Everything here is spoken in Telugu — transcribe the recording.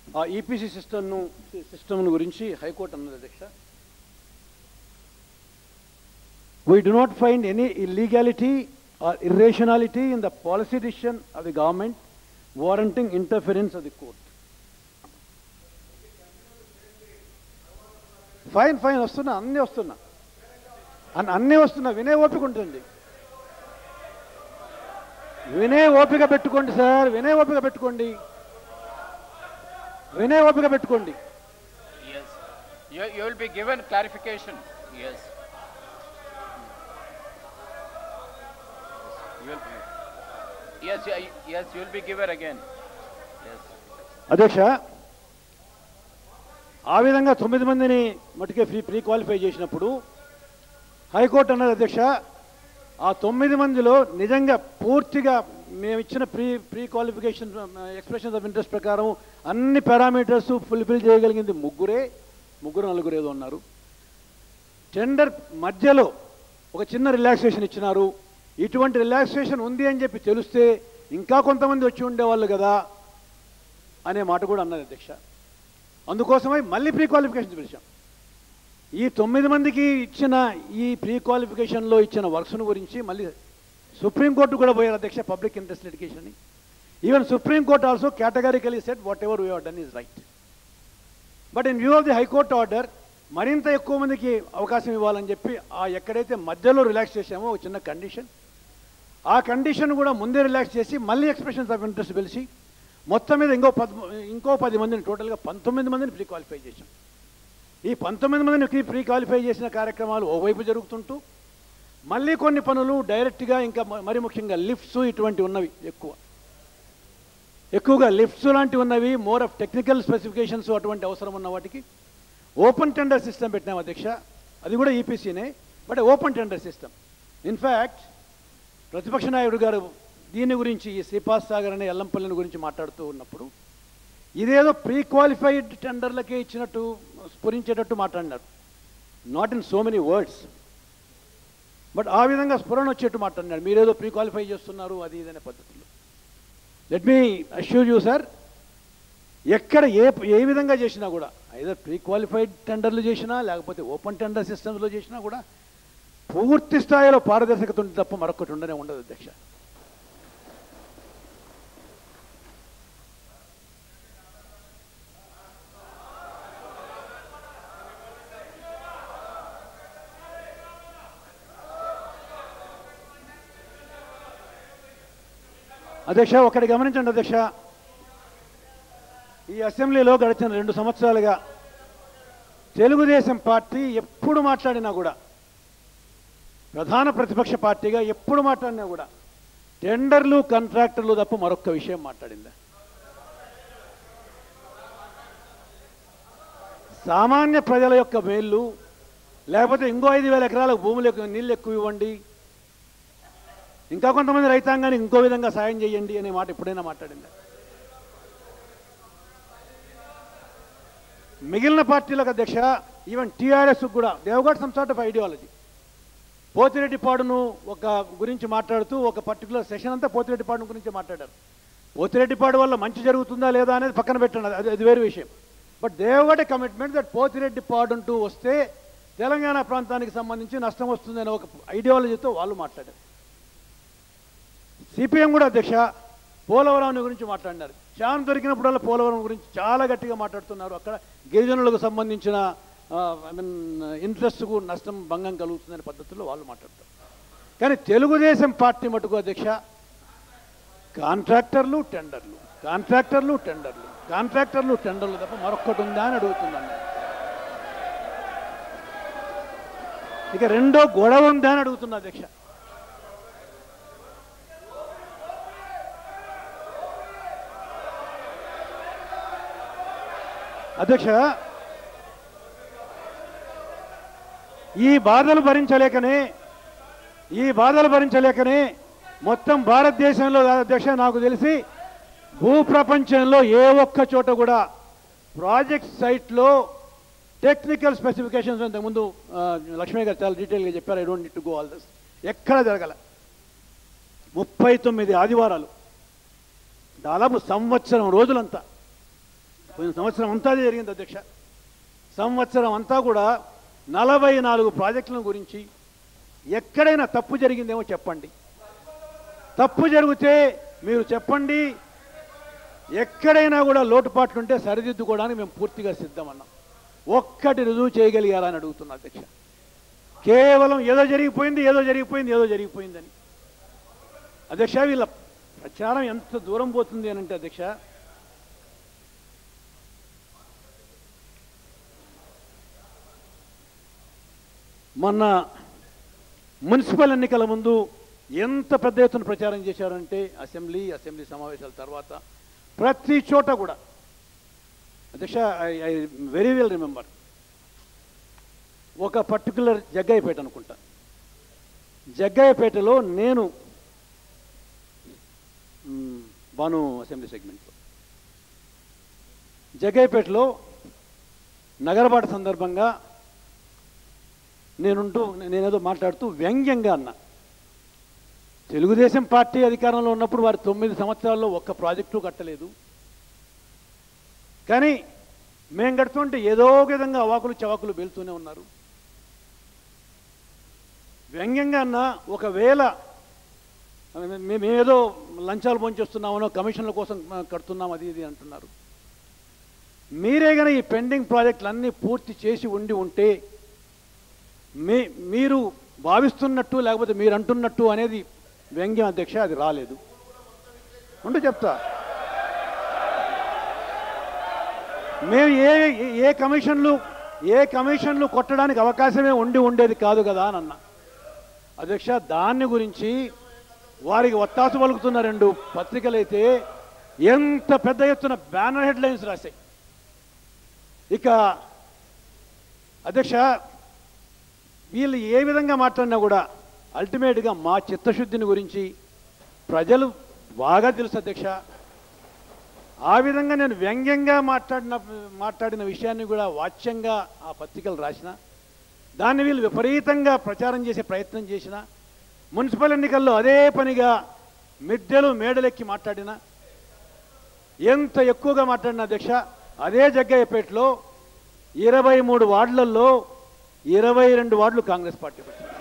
ఆ ఈపీసీ సిస్టమ్ను సిస్టమ్ గురించి హైకోర్టు అన్నది అధ్యక్ష we do not find any illegality or irrationality in the policy decision of the government warranting interference of the court fine fine వస్తున్నా అన్నీ వస్తున్నా అన్- అన్నీ వస్తున్నా వినే ఓపిక ఉంటుంది వినే ఓపిక పెట్టుకోండి సార్ వినే ఓపిక పెట్టుకోండి వినే ఓపిక పెట్టుకోండి Yes. You, you will be given clarification. Yes. You will be. Yes, yeah, yes, you will be given again. Yes. అధ్యక్ష ఆ విధంగా తొమ్మిది మందిని మటుకే ఫ్రీ ప్రీ క్వాలిఫై చేసినప్పుడు హైకోర్టు అన్నది అధ్యక్ష ఆ తొమ్మిది మందిలో నిజంగా పూర్తిగా మేము ఇచ్చిన pre pre qualification expressions of interest ప్రకారం అన్ని పారామీటర్స్ ఫుల్ఫిల్ చేయగలిగింది ముగ్గురే ముగ్గురు నలుగురు ఏదో ఉన్నారు టెండర్ మధ్యలో ఒక చిన్న రిలాక్సేషన్ ఇచ్చినారు ఇటువంటి రిలాక్సేషన్ ఉంది అని చెప్పి తెలిస్తే ఇంకా కొంతమంది వచ్చి ఉండేవాళ్ళు కదా అనే మాట కూడా అన్నది అధ్యక్ష అందుకోసమై మళ్ళీ ప్రీ క్వాలిఫికేషన్ పిలిచాం ఈ తొమ్మిది మందికి ఇచ్చిన ఈ ప్రీ క్వాలిఫికేషన్లో ఇచ్చిన వర్క్స్ను గురించి మళ్ళీ సుప్రీంకోర్టు కూడా పోయారు అధ్యక్ష public interest litigation even supreme court also categorically set whatever we done is right but in view of the high court order మరింత ఎక్కువ మందికి అవకాశం ఇవ్వాలని చెప్పి ఆ ఎక్కడైతే మధ్యలో రిలాక్స్ చేసామో ఒక చిన్న కండిషన్ ఆ కండిషన్ కూడా ముందే రిలాక్స్ చేసి మళ్ళీ ఎక్స్ప్రెషన్స్ ఆఫ్ ఇంట్రెస్ట్ పిలిచి మొత్తం మీద ఇంకో పద్ ఇంకో పది మందిని టోటల్గా పంతొమ్మిది మందిని ప్రీ క్వాలిఫై చేశాం ఈ పంతొమ్మిది మందిని ప్రీ ప్రీ క్వాలిఫై చేసిన కార్యక్రమాలు ఓవైపు జరుగుతుంటూ మళ్ళీ కొన్ని పనులు డైరెక్ట్గా ఇంకా మ- మరి ముఖ్యంగా లిఫ్ట్స్ ఇటువంటి ఉన్నవి ఎక్కువ ఎక్కువగా లిఫ్ట్స్ లాంటివి ఉన్నవి మోర్ ఆఫ్ టెక్నికల్ స్పెసిఫికేషన్స్ అటువంటి అవసరం ఉన్న వాటికి ఓపెన్ టెండర్ సిస్టమ్ పెట్టినాం అధ్యక్ష అది కూడా ఈపీసీనే but open tender system in fact ప్రతిపక్ష నాయకుడు గారు దీని గురించి ఈ శ్రీపాద్ సాగర్ అనే ఎల్లంపల్లిని గురించి మాట్లాడుతూ ఉన్నప్పుడు ఇదేదో ప్రీ క్వాలిఫైడ్ టెండర్లకే ఇచ్చినట్టు స్ఫురించేటట్టు మాట్లాడినారు not in so many words but ఆ విధంగా స్ఫురణ వచ్చేట్టు మాట్లాడినాడు మీరేదో ప్రీ క్వాలిఫై చేస్తున్నారు అది ఇది అనే పద్ధతిలో let me assure you sir ఎక్కడ ఏ ఏ విధంగా చేసినా కూడా ఐదర్ ప్రీ క్వాలిఫైడ్ టెండర్లు చేసినా లేకపోతే ఓపెన్ టెండర్ సిస్టమ్స్లో చేసినా కూడా పూర్తి స్థాయిలో పారదర్శకత ఉంటుంది తప్ప మరొకటి ఉండనే ఉండదు అధ్యక్ష అధ్యక్ష ఒకటి గమనించండి అధ్యక్ష ఈ అసెంబ్లీలో గడిచిన రెండు సంవత్సరాలుగా తెలుగుదేశం పార్టీ ఎప్పుడు మాట్లాడినా కూడా ప్రధాన ప్రతిపక్ష పార్టీగా ఎప్పుడు మాట్లాడినా కూడా టెండర్లు కాంట్రాక్టర్లు తప్ప మరొక్క విషయం మాట్లాడిందా సామాన్య ప్రజల యొక్క మేళ్ళు లేకపోతే ఇంకో ఐదు వేల ఎకరాలకు భూములు ఎక్కువ నీళ్ళు ఎక్కువ ఇవ్వండి ఇంకా కొంతమంది రైతాంగానికి ఇంకో విధంగా సాయం చేయండి అనే మాట ఎప్పుడైనా మాట్లాడిందా మిగిలిన పార్టీలకు అధ్యక్ష ఈవెన్ టీఆర్ఎస్ కూడా they've got some sort of ideology పోతిరెడ్డిపాడును ఒక గురించి మాట్లాడుతూ ఒక పర్టికులర్ సెషన్ అంతా పోతిరెడ్డిపాడు గురించి మాట్లాడారు పోతిరెడ్డిపాడు వల్ల మంచి జరుగుతుందా లేదా అనేది పక్కన పెట్టండి అది అది వేరే విషయం బట్ దేవగఢ కమిట్మెంట్ దట్ పోతిరెడ్డిపాడు అంటూ వస్తే తెలంగాణ ప్రాంతానికి సంబంధించి నష్టం వస్తుందనే ఒక ఐడియాలజీతో వాళ్ళు మాట్లాడారు సిపిఎం కూడా అధ్యక్ష పోలవరం గురించి మాట్లాడినారు ఛాన్స్ దొరికినప్పుడల్లా పోలవరం గురించి చాలా గట్టిగా మాట్లాడుతున్నారు అక్కడ గిరిజనులకు సంబంధించిన ఐ మీన్ ఇంట్రెస్ట్కు నష్టం భంగం కలుగుతుందనే పద్ధతిలో వాళ్ళు మాట్లాడతారు కానీ తెలుగుదేశం పార్టీ మటుకు అధ్యక్ష కాంట్రాక్టర్లు టెండర్లు కాంట్రాక్టర్లు టెండర్లు కాంట్రాక్టర్లు టెండర్లు తప్ప మరొక్కటి ఉందా అని అడుగుతున్నాను ఇక రెండో గొడవ ఉందా అని అడుగుతున్నా అధ్యక్ష అధ్యక్ష ఈ బాధలు భరించలేకనే ఈ బాధలు భరించలేకనే మొత్తం భారతదేశంలో కాదు అధ్యక్ష నాకు తెలిసి భూప్రపంచంలో ఏ ఒక్క చోట కూడా ప్రాజెక్ట్ సైట్లో టెక్నికల్ స్పెసిఫికేషన్స్ ఇంతకుముందు ఆ, లక్ష్మీ గారు చాలా డీటెయిల్గా చెప్పారు I don't need to go all this ఎక్కడ జరగల ముప్పై తొమ్మిది ఆదివారాలు దాదాపు సంవత్సరం రోజులంతా పోయిన సంవత్సరం అంతా అదే జరిగింది అధ్యక్ష సంవత్సరం అంతా కూడా నలభై నాలుగు ప్రాజెక్టుల గురించి ఎక్కడైనా తప్పు జరిగిందేమో చెప్పండి తప్పు జరిగితే మీరు చెప్పండి ఎక్కడైనా కూడా లోటుపాట్లు ఉంటే సరిదిద్దుకోవడానికి మేము పూర్తిగా సిద్ధమన్నాం ఒక్కటి రుజువు చేయగలిగారా అని అడుగుతున్నా అధ్యక్ష కేవలం ఏదో జరిగిపోయింది ఏదో జరిగిపోయింది ఏదో జరిగిపోయిందని అధ్యక్ష వీళ్ళ ప్రచారం ఎంత దూరం పోతుంది అని అంటే అధ్యక్ష మొన్న మున్సిపల్ ఎన్నికల ముందు ఎంత పెద్ద ఎత్తున ప్రచారం చేశారంటే అసెంబ్లీ అసెంబ్లీ సమావేశాల తర్వాత ప్రతి చోట కూడా అధ్యక్ష I I very well remember ఒక పర్టికులర్ జగ్గయ్యపేట అనుకుంటా జగ్గయ్యపేటలో నేను మ్, భాను అసెంబ్లీ సెగ్మెంట్లో జగ్గయ్యపేటలో నగరబాట సందర్భంగా నేనుంటూ నేనేదో మాట్లాడుతూ వ్యంగ్యంగా అన్నా తెలుగుదేశం పార్టీ అధికారంలో ఉన్నప్పుడు వారు తొమ్మిది సంవత్సరాల్లో ఒక్క ప్రాజెక్టు కట్టలేదు కానీ మేం కడుతుంటే ఏదో ఒక విధంగా అవాకులు చవాకులు వెళ్తూనే ఉన్నారు వ్యంగ్యంగా అన్న ఒకవేళ మే- మేమేదో లంచాలు పొంచేస్తున్నామనో కమిషన్ల కోసం ఆ, కడుతున్నాం అది ఇది అంటున్నారు మీరే గన ఈ పెండింగ్ ప్రాజెక్టులన్నీ పూర్తి చేసి ఉండి ఉంటే మీ మీరు భావిస్తున్నట్టు లేకపోతే మీరు అంటున్నట్టు అనేది వ్యంగ్యం అధ్యక్ష అది రాలేదు ఉండు చెప్తా మేము ఏ ఏ కమిషన్లు ఏ కమిషన్లు కొట్టడానికి అవకాశమే ఉండి ఉండేది కాదు కదా అని అన్నా అధ్యక్ష దాన్ని గురించి వారికి ఒత్తాసు పలుకుతున్న రెండు పత్రికలైతే ఎంత పెద్ద ఎత్తున బ్యానర్ హెడ్లైన్స్ రాశాయి ఇక అధ్యక్ష వీళ్ళు ఏ విధంగా మాట్లాడినా కూడా అల్టిమేట్గా మా చిత్తశుద్ధిని గురించి ప్రజలు బాగా తెలుసు అధ్యక్ష ఆ విధంగా నేను వ్యంగ్యంగా మాట్లాడిన మాట్లాడిన విషయాన్ని కూడా వాచ్యంగా ఆ పత్రికలు రాసిన దాన్ని వీళ్ళు విపరీతంగా ప్రచారం చేసే ప్రయత్నం చేసిన మున్సిపల్ ఎన్నికల్లో అదే పనిగా మిద్దెలు మేడలెక్కి మాట్లాడిన ఎంత ఎక్కువగా మాట్లాడిన అధ్యక్ష అదే జగ్గయ్యపేటలో ఇరవై మూడు వార్డులలో ఇరవై రెండు వార్డులు కాంగ్రెస్ పార్టీ పెట్టింది